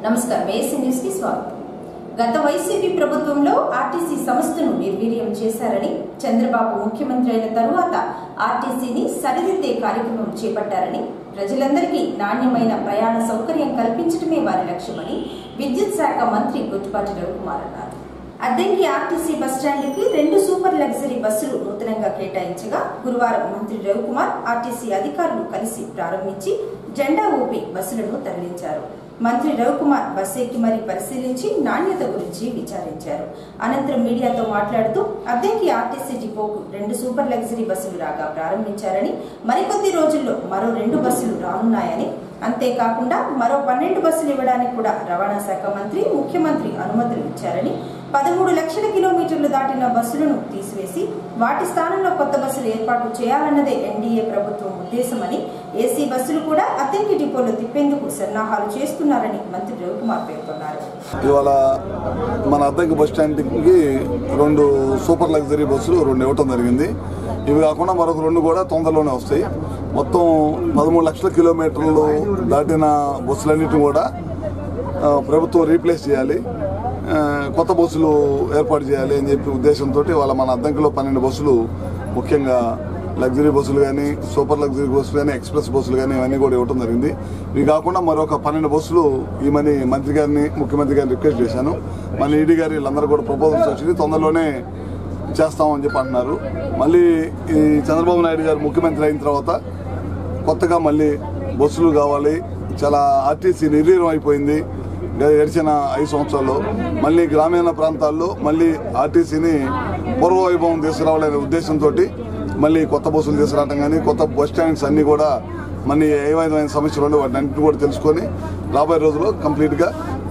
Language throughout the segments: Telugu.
నమస్కారం ఏసీ న్యూస్ కి స్వాగతం గత వైసీపీ ప్రభుత్వంలో ఆర్టీసీ సంస్థను నిర్వీర్యం చేశారని చంద్రబాబు ముఖ్యమంత్రి అయిన తరువాత ఆర్టీసీని సరిదిద్దే కార్యక్రమం చేపట్టారని ప్రజలందరికీ నాణ్యమైన ప్రయాణ సౌకర్యం కల్పించడమే వారి లక్ష్యమని విద్యుత్ శాఖ మంత్రి గుట్టుపాటి రవికుమార్ అన్నారు అద్దెంకి ఆర్టీసీ బస్టాండ్కి రెండు సూపర్ లగ్జరీ బస్సులు నూతనంగా కేటాయించగా గురువారం మంత్రి రవికుమార్ ఆర్టీసీ అధికారులు కలిసి ప్రారంభించి జెండా ఊపి బస్సులను తరలించారు మంత్రి రవికుమార్ బస్సు ఎక్కి మరీ పరిశీలించి నాణ్యత గురించి విచారించారు అనంతరం మీడియాతో మాట్లాడుతూ అద్దెంకి ఆర్టీసీ డిపోకు రెండు సూపర్ లగ్జరీ బస్సులు రాగా ప్రారంభించారని మరికొద్ది రోజుల్లో మరో రెండు బస్సులు రానున్నాయని అంతేకాకుండా మరో పన్నెండు బస్సులు ఇవ్వడానికి కూడా రవాణా శాఖ మంత్రి ముఖ్యమంత్రి అనుమతులు ఇచ్చారని పదమూడు లక్షల కిలోమీటర్లు దాటిన బస్సులను తీసివేసి వాటి స్థానంలో కొత్త బస్సులు ఏర్పాటు చేయాలన్నదే ఎన్డీఏ ప్రభుత్వం ఉద్దేశమని ఏసీ బస్సులు కూడా అద్దెంకి డిపోలో తిప్పేందుకు సన్నాహాలు చేస్తున్నారని మంత్రి రవికుమార్ పేర్కొన్నారు ఇవాళ మన అద్దెకి బస్ స్టాండ్కి రెండు సూపర్ లగ్జరీ బస్సులు రెండు ఇవ్వటం జరిగింది ఇవి కాకుండా మరొక రెండు కూడా తొందరలోనే వస్తాయి మొత్తం పదమూడు లక్షల కిలోమీటర్లు దాటిన బస్సులన్నిటిని కూడా ఆ, ప్రభుత్వం రీప్లేస్ చేయాలి ఆ, కొత్త బస్సులు ఏర్పాటు చేయాలి అని చెప్పి ఉద్దేశంతో వాళ్ళ మన అద్దంకిలో పన్నెండు బస్సులు ముఖ్యంగా లగ్జరీ బస్సులు కానీ సూపర్ లగ్జరీ బస్సులు కానీ ఎక్స్ప్రెస్ బస్సులు కానీ ఇవన్నీ కూడా ఇవ్వడం జరిగింది ఇవి కాకుండా మరొక పన్నెండు బస్సులు ఈమని మంత్రి గారిని ముఖ్యమంత్రి గారిని రిక్వెస్ట్ చేశాను మన ఈడీ గారి వీళ్ళందరూ కూడా ప్రపోజల్స్ వచ్చింది తొందరలోనే చేస్తామని చెప్పి అంటున్నారు మళ్ళీ ఈ చంద్రబాబు నాయుడు గారు ముఖ్యమంత్రి అయిన తర్వాత కొత్తగా మళ్ళీ బస్సులు కావాలి చాలా ఆర్టీసీ నిర్వీర్యం అయిపోయింది గ- గడిచిన ఐదు సంవత్సరాల్లో మళ్ళీ గ్రామీణ ప్రాంతాల్లో మళ్ళీ ఆర్టీసీని పూర్వవైభవం తీసుకురావాలనే ఉద్దేశంతో మళ్ళీ కొత్త బస్సులు తీసుకురావడం కానీ కొత్త బస్ స్టాండ్స్ అన్నీ కూడా మళ్ళీ ఏ విధమైన సమస్యలు ఉండే వాటిని అన్నింటిని కూడా తెలుసుకొని రాబోయే రోజుల్లో కంప్లీట్గా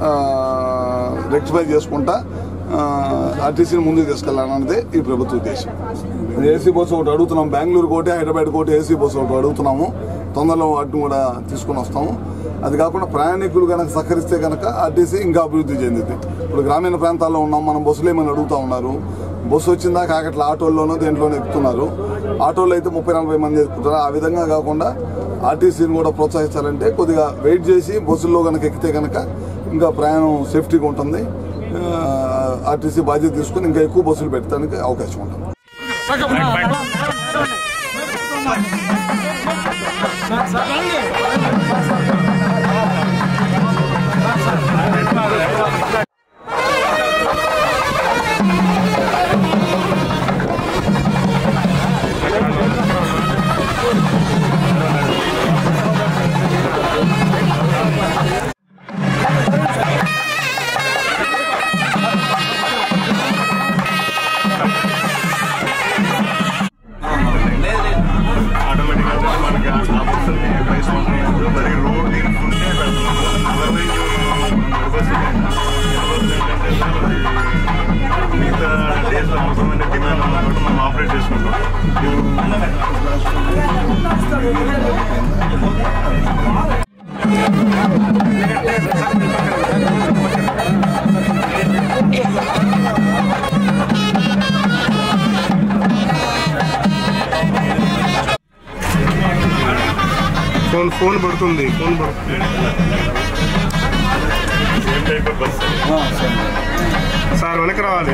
రెక్టిఫై చేసుకుంటా ఆ, ఆర్టీసీని ముందుకు తీసుకెళ్లాలన్నదే ఈ ప్రభుత్వ ఉద్దేశం ఏసీ బస్సు ఒకటి అడుగుతున్నాం బెంగళూరు కోటి హైదరాబాద్ కోటి ఏసీ బస్సు ఒకటి అడుగుతున్నాము తొందరలో వాటిని కూడా తీసుకొని వస్తాము అది కాకుండా ప్రయాణికులు కనుక సహకరిస్తే కనుక ఆర్టీసీ ఇంకా అభివృద్ధి చెందింది ఇప్పుడు గ్రామీణ ప్రాంతాల్లో ఉన్నాం మనం బస్సులు ఏమని అడుగుతా ఉన్నారు బస్సు వచ్చిందా కాకట్ల ఆటోల్లోనో దేంట్లోనో ఎక్కుతున్నారు ఆటోలో అయితే ముప్పై నలభై మంది ఎక్కుతారు ఆ విధంగా కాకుండా ఆర్టీసీని కూడా ప్రోత్సహించాలంటే కొద్దిగా వెయిట్ చేసి బస్సుల్లో కనుక ఎక్కితే కనుక ఇంకా ప్రయాణం సేఫ్టీగా ఉంటుంది ఆ, ఆర్టీసీ బాధ్యత తీసుకుని ఇంకా ఎక్కువ బస్సులు పెట్టడానికి అవకాశం ఉంటుంది ఆటోమేటిక్గా మనకి ఆ పర్సన్ ప్రైస్ మరి రోడ్ తీసుకుంటే అదర్వైజ్ మిగతా డేస్లో అవసరమైన డిమాండ్ ఉన్నప్పుడు మనం ఆపరేట్ చేసుకుంటాం ఫోన్ ఫోన్ పడుతుంది ఫోన్ పడుతుంది same type of bus sir వెనక రావాలి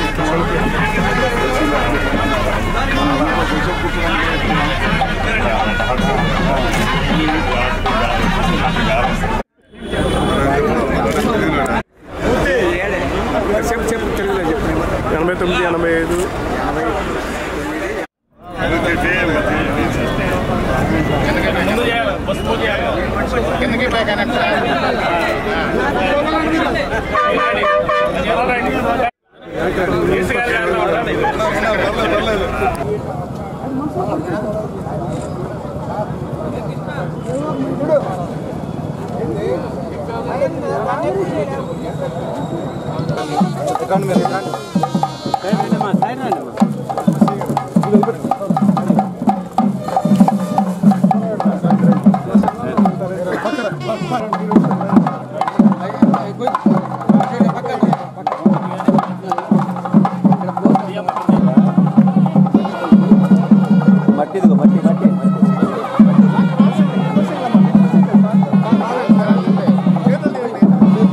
ఎనభై తొమ్మిది ఎనభై ఐదు మట్టి ఇదిగో మట్టి మట్టి మట్టి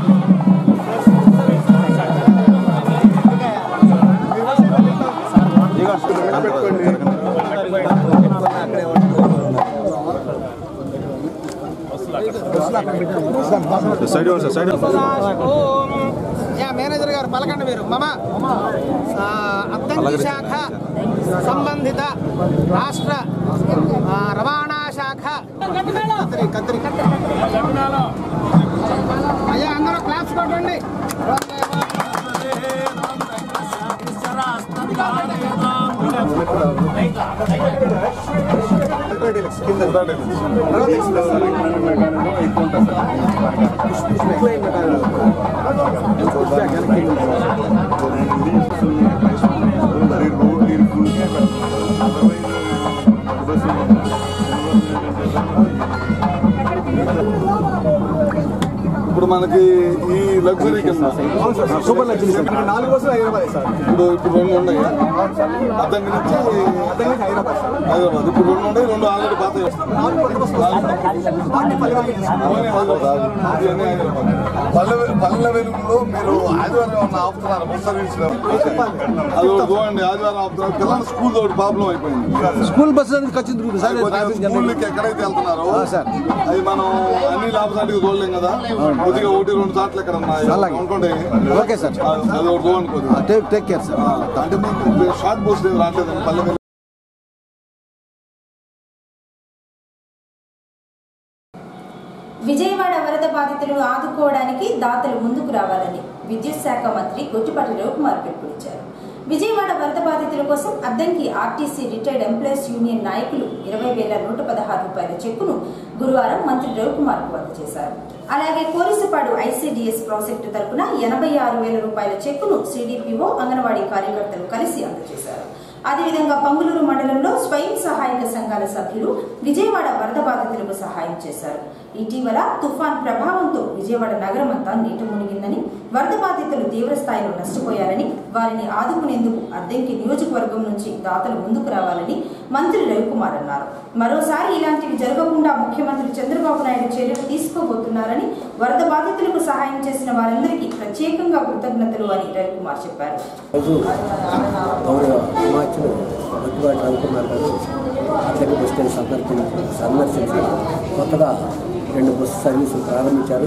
సైడ్ ఇవ్వండి సార్ సైడ్ ఓం యా మేనేజర్ గారు పలకండి మీరు మమ ఆ, అద్దంకి శాఖ సంబంధిత రాష్ట్ర ఆ, రవాణా శాఖ కత్తిరి కత్తిరి అయ్యా అందరూ క్లాప్స్ కొట్టండి ఇప్పుడు మనకి ఈ లగ్జరీ కింద సూపర్ లగ్జరీ సార్ మనకి నాలుగు బస్సులు హైదరాబాద్ సార్ ఇప్పుడు ఇప్పుడు రెండు ఉన్నాయి అద్దంకి నుంచి అతనికి హైదరాబాద్ సార్ హైదరాబాద్ ఇప్పుడు రెండు ఉన్నాయి రెండు ఆల్రెడీ పాత నాలుగు కొత్త బస్సులు వాటిని పల్లె పల్లె పల్లె వెలుగులో మీరు ఆదివారం ఏమన్నా ఆపుతున్నారు బస్ సర్వీస్ అది ఒకటి చూడండి ఆదివారం ఆపుతున్నారు పిల్లలు స్కూల్ ఒకటి ప్రాబ్లం అయిపోయింది స్కూల్ బస్సు అనేది ఖర్చు తిరుగుతుంది సార్ స్కూల్కి ఎక్కడైతే వెళ్తున్నారో సార్. అది మనం అన్ని లాభసాటిగా చూడలేం కదా కొద్దిగా ఒకటి రెండు సార్లు ఎక్కడ ఉన్నాయి అలాగే. అనుకోండి ఓకే సార్. అది ఒకటి చూడండి కొద్దిగా టేక్ టేక్ కేర్ సార్ ఆ, అంటే మీకు షార్ట్ బస్ ఏం రావట్లేదు పల్లె వెలుగు విజయవాడ వరద బాధితులను ఆదుకోవడానికి దాతలు ముందుకు రావాలని విద్యుత్ శాఖ మంత్రి గొట్టిపాటి రవికుమార్ పిలుపునిచ్చారు విజయవాడ వరద బాధితుల కోసం Addanki RTC retired employees union నాయకులు ఇరవై వేల నూట పదహారు రూపాయల చెక్కును గురువారం మంత్రి రవికుమార్ కు అందజేశారు అలాగే కోరిసపాడు ఐసీడీఎస్ ప్రాజెక్టు తరపున ఎనభై ఆరు వేల రూపాయల చెక్కును సిడిపిఓ అంగన్వాడీ కార్యకర్తలు కలిసి అందజేశారు అదేవిధంగా పంగులూరు మండలంలో స్వయం సహాయక సంఘాల సభ్యులు విజయవాడ వరద బాధితులకు సహాయం చేశారు ఇటీవల తుఫాన్ ప్రభావంతో విజయవాడ నగరం అంతా నీట మునిగిందని వరద బాధితులు తీవ్ర స్థాయిలో నష్టపోయారని వారిని ఆదుకునేందుకు అద్దెంకి నియోజకవర్గం నుంచి దాతలు ముందుకు రావాలని మంత్రి రవికుమార్ అన్నారు మరోసారి ఇలాంటివి జరగకుండా ముఖ్యమంత్రి చంద్రబాబు నాయుడు చర్యలు తీసుకోబోతున్నారని వరద బాధితులకు సహాయం చేసిన వారందరికీ ప్రత్యేకంగా కృతజ్ఞతలు అని రవికుమార్ చెప్పారు రోజు గౌరవ అమాత్యులు బొట్టుబాటి రవికుమార్ గారు అద్దెకి బస్ స్టాండ్ సందర్శించి సందర్శించి కొత్తగా రెండు బస్సు సర్వీసులు ప్రారంభించారు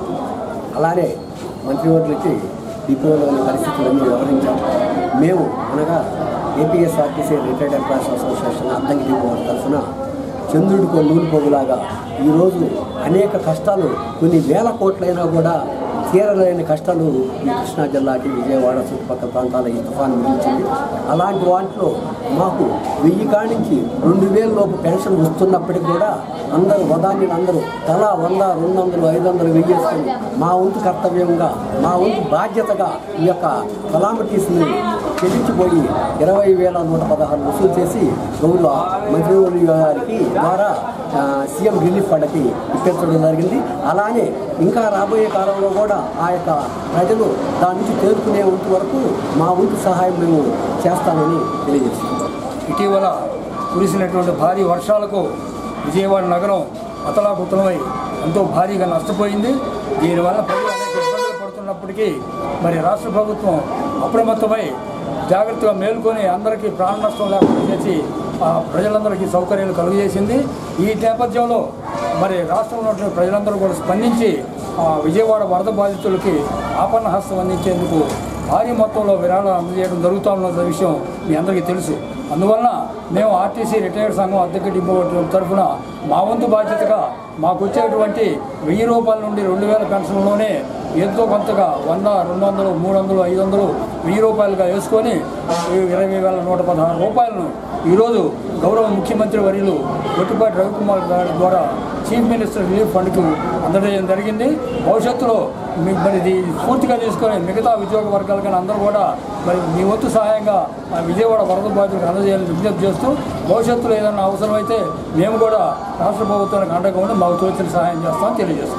అలానే మంత్రివర్యులకి డిపోలోని పరిస్థితులన్నీ వివరించాం మేము అనగా APSRTC retired employees association Addanki depot వారి తరఫున చంద్రుడికో నూలు పోగులాగా ఈరోజు అనేక కష్టాలు కొన్ని వేల కోట్లైనా కూడా తీరలేని కష్టాలు ఈ కృష్ణా జిల్లాకి విజయవాడ చుట్టుపక్కల ప్రాంతాల ఈ తుఫాను మిగిల్చింది అలాంటి వాటిలో మాకు వెయ్యి కానించి రెండు వేల లోపు పెన్షన్ వస్తున్నప్పటికీ కూడా అందరూ వదాన్ని అందరూ తలా వంద రెండు వందలు ఐదు వందలు వెయ్యేసుకొని మా వంతు కర్తవ్యంగా మా వంతు బాధ్యతగా ఈ యొక్క కలామిటీస్ని చెల్లించిపోయి ఇరవై వేల నూట పదహారు వసూలు చేసి గౌరవ మంత్రివర్యుల గారికి ద్వారా ఆ, సీఎం రిలీఫ్ ఫండ్కి ఇప్పించడం జరిగింది అలానే ఇంకా రాబోయే కాలంలో కూడా ఆ యొక్క ప్రజలు దాని నుంచి తేరుకునే వంతు వరకు మా వంతు సహాయం మేము చేస్తామని తెలియజేస్తున్నాం ఇటీవల కురిసినటువంటి భారీ వర్షాలకు విజయవాడ నగరం అతలాకుతలమై ఎంతో భారీగా నష్టపోయింది దీనివల్ల ప్రజలు అనేక ఇబ్బందులు పడుతున్నప్పటికీ మరి రాష్ట్ర ప్రభుత్వం అప్రమత్తమై జాగ్రత్తగా మేల్కొని అందరికీ ప్రాణ నష్టం లేకుండా చేసి ఆ ప్రజలందరికీ సౌకర్యాలు కలుగజేసింది ఈ నేపథ్యంలో మరి రాష్ట్రంలో ఉన్న ప్రజలందరూ కూడా స్పందించి ఆ విజయవాడ వరద బాధితులకి ఆపన్న హస్తం అందించేందుకు భారీ మొత్తంలో విరాళాలు అందజేయడం జరుగుతూ ఉన్న విషయం మీ అందరికీ తెలుసు అందువలన మేము ఆర్టీసీ రిటైర్డ్ సంఘం అద్దెకి డిపో తరఫున మా వంతు బాధ్యతగా మాకు వచ్చేటువంటి వెయ్యి రూపాయల నుండి రెండు వేల పెన్షన్లోనే ఎంతో కొంతగా వంద రెండు వందలు మూడు వందలు ఐదు వందలు వెయ్యి రూపాయలుగా వేసుకొని ఈ ఇరవై వేల నూట పదహారు రూపాయలను ఈరోజు గౌరవ ముఖ్యమంత్రి వర్యులు గొట్టిపాటి రవికుమార్ గారి ద్వారా చీఫ్ మినిస్టర్ రిలీఫ్ ఫండ్కు అందజేయడం జరిగింది భవిష్యత్తులో మీ మరి ఇది పూర్తిగా తీసుకొని మిగతా ఉద్యోగ వర్గాల కానీ అందరూ కూడా మరి మీ వంతు సహాయంగా ఆ విజయవాడ వరద బాధితులకు అందజేయాలని విజ్ఞప్తి చేస్తూ భవిష్యత్తులో ఏదైనా అవసరమైతే మేము కూడా రాష్ట్ర ప్రభుత్వానికి అండగా ఉండి మాకు తోచిన సహాయం చేస్తామని తెలియజేస్తాం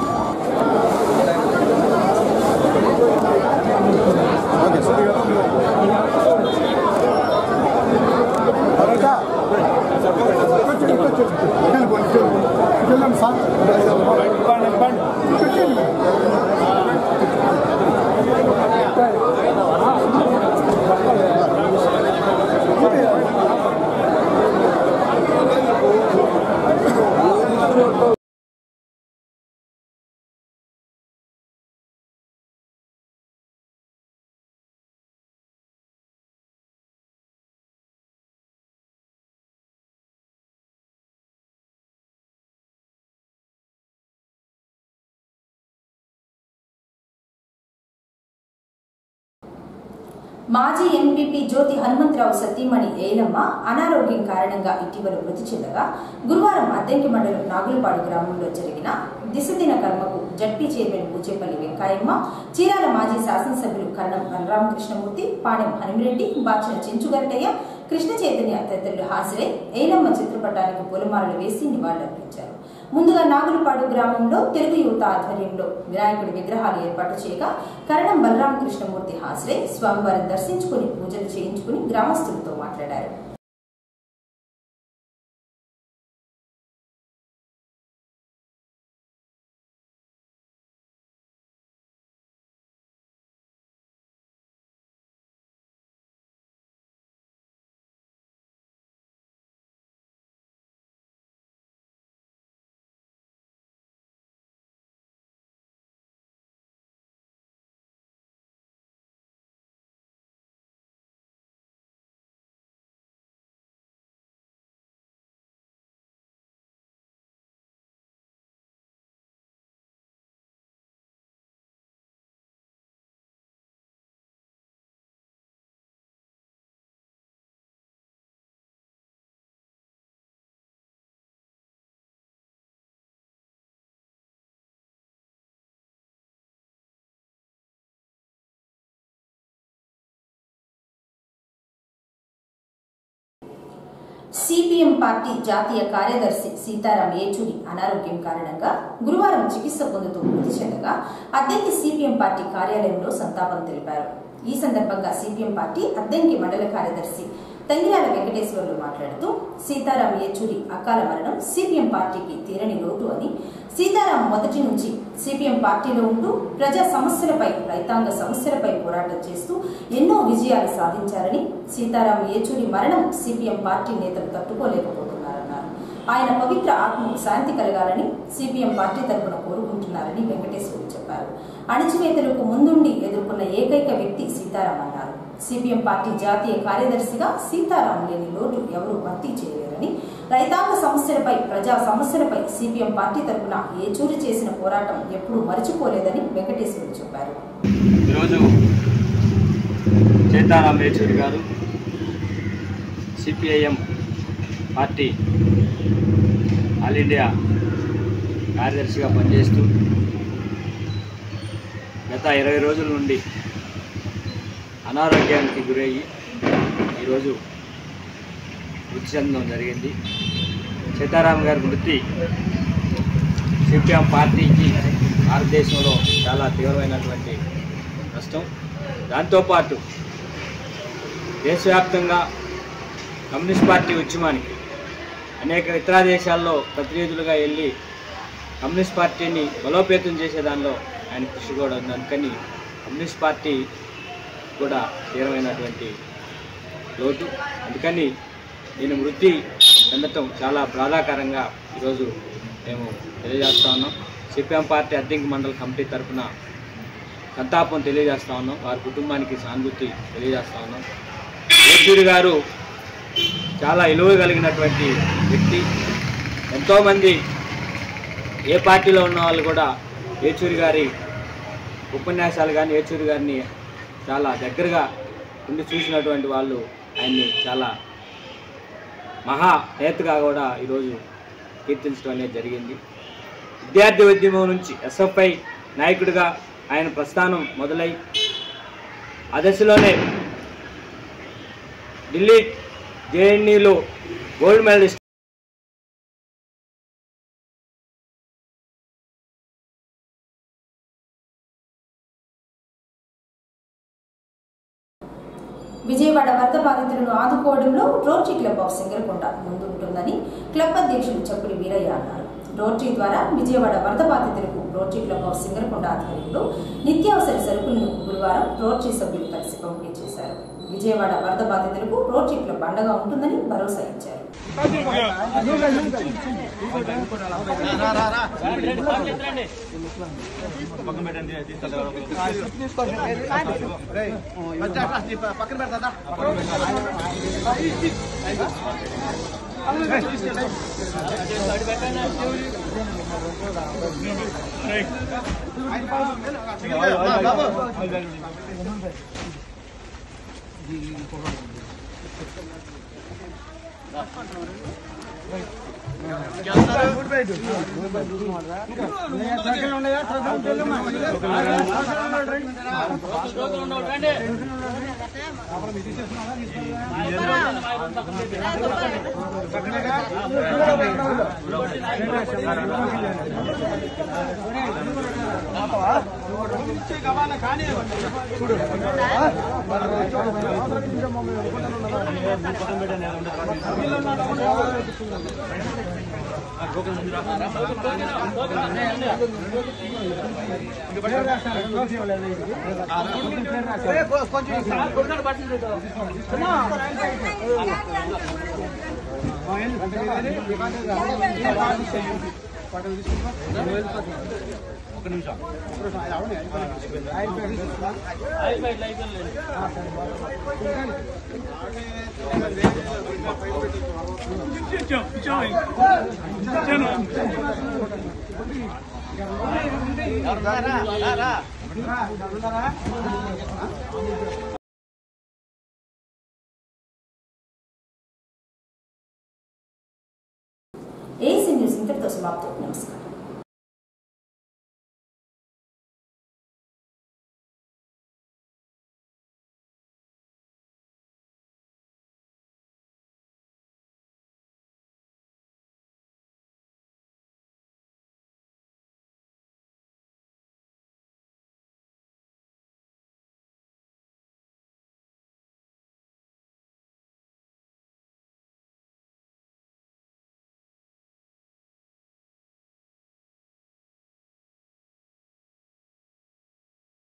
మాజీ ఎంపీపీ జ్యోతి హనుమంతరావు సతీమణి ఏలమ్మ అనారోగ్యం కారణంగా ఇటీవల మృతి చెందగా గురువారం అద్దెంకి మండలం నాగులపాడు గ్రామంలో జరిగిన దిశదిన కర్మకు జడ్పీ చైర్మన్ పూచేపల్లి వెంకాయమ్మ చీరాల మాజీ శాసనసభ్యులు కన్నం బలరామకృష్ణమూర్తి పాణెం హనుమిరెడ్డి బాచిన చెంచుగరటయ్య కృష్ణ చైతన్య తదితరులు హాజరై ఏలమ్మ చిత్రపటానికి పూలమాలలు వేసి నివాళులర్పించారు ముందుగా నాగులపాడు గ్రామంలో తెలుగు యువత ఆధ్వర్యంలో వినాయకుడి విగ్రహాలు ఏర్పాటు చేయగా కరణం బలరామకృష్ణమూర్తి హాజరై స్వామివారిని దర్శించుకుని పూజలు చేయించుకుని గ్రామస్తులతో మాట్లాడారు సిపిఎం పార్టీ జాతీయ కార్యదర్శి సీతారాం ఏచూరి అనారోగ్యం కారణంగా గురువారం చికిత్స పొందుతూ మృతి చెందగా అద్దెంకి సిపిఎం పార్టీ కార్యాలయంలో సంతాపం తెలిపారు ఈ సందర్భంగా సిపిఎం పార్టీ అద్దెంకి మండల కార్యదర్శి తంగిరాల వెంకటేశ్వర్లు మాట్లాడుతూ సీతారాం ఏచూరి అకాల మరణం సిపిఎం పార్టీకి తీరని లోటు అని సీతారాం మొదటి నుంచి సిపిఎం పార్టీలో ఉంటూ ప్రజా సమస్యలపై రైతాంగ సమస్యలపై పోరాటం చేస్తూ ఎన్నో విజయాలు సాధించారని సీతారాం ఏచూరి మరణం సిపిఎం పార్టీ నేతలు తట్టుకోలేకపోతున్నారన్నారు ఆయన పవిత్ర ఆత్మకు శాంతి కలగాలని సిపిఎం పార్టీ తరఫున కోరుకుంటున్నారని వెంకటేశ్వరులు చెప్పారు అణచివేతలకు ముందుండి ఎదుర్కొన్న ఏకైక వ్యక్తి సీతారాం అన్నారు సిపిఎం పార్టీ జాతీయ కార్యదర్శిగా సీతారాం లేని లోటు ఎవరూ భర్తీ చేయలేరని రైతాంగ సమస్యలపై ప్రజా సమస్యలపై సిపిఎం పార్టీ తరఫున ఏచూరి చేసిన పోరాటం ఎప్పుడూ మరచిపోలేదని వెంకటేశ్వరులు చెప్పారు ఈరోజు సీతారాం యేచూరి గారు సిపిఐఎం పార్టీ ఆల్ ఇండియా కార్యదర్శిగా పనిచేస్తూ గత ఇరవై రోజుల నుండి అనారోగ్యానికి గురయ్యి ఈరోజు మృతి చెందడం జరిగింది సీతారాం గారి మృతి సిపిఎం పార్టీకి భారతదేశంలో చాలా తీవ్రమైనటువంటి నష్టం దాంతోపాటు దేశవ్యాప్తంగా కమ్యూనిస్ట్ పార్టీ ఉద్యమానికి అనేక ఇతర దేశాల్లో ప్రతినిధులుగా వెళ్ళి కమ్యూనిస్ట్ పార్టీని బలోపేతం చేసే దానిలో ఆయన కృషి కూడా ఉంది అందుకని కమ్యూనిస్ట్ పార్టీ కూడా తీవ్రమైనటువంటి లోటు అందుకని నేను మృతి చెందటం చాలా బాధాకరంగా ఈరోజు మేము తెలియజేస్తా ఉన్నాం సిపిఎం పార్టీ అద్దెంకి మండల కమిటీ తరఫున సంతాపం తెలియజేస్తా ఉన్నాం వారి కుటుంబానికి సానుభూతి తెలియజేస్తా ఉన్నాం యేచూరి గారు చాలా విలువ కలిగినటువంటి వ్యక్తి ఎంతోమంది ఏ పార్టీలో ఉన్న వాళ్ళు కూడా యేచూరి గారి ఉపన్యాసాలు కానీ యేచూరి గారిని చాలా దగ్గరగా ఉండి చూసినటువంటి వాళ్ళు ఆయన్ని చాలా మహా నేతగా కూడా ఈరోజు కీర్తించడం అనేది జరిగింది విద్యార్థి ఉద్యమం నుంచి ఎస్ఎఫ్ఐ నాయకుడిగా ఆయన ప్రస్థానం మొదలై ఆ దశలోనే ఢిల్లీ జేఎన్యూలో గోల్డ్ మెడలిస్ట్ విజయవాడ వరద బాధితులను ఆదుకోవడంలో రోటరీ క్లబ్ ఆఫ్ సింగరకొండ ముందుంటుందని క్లబ్ అధ్యక్షులు చప్పుడి వీరయ్య అన్నారు రోటరీ ద్వారా విజయవాడ వరద బాధితులకు రోటరీ క్లబ్ ఆఫ్ సింగరకొండ ఆధ్వర్యంలో నిత్యావసర సరుకులను గురువారం రోటరీ సభ్యులు కలిసి పంపిణీ చేశారు విజయవాడ వరద బాధితులకు రోటరీ క్లబ్ అండగా ఉంటుందని భరోసా ఇచ్చారు పక్కన పెడతా ఏసీ న్యూస్ ఇంతటితో సమాప్తం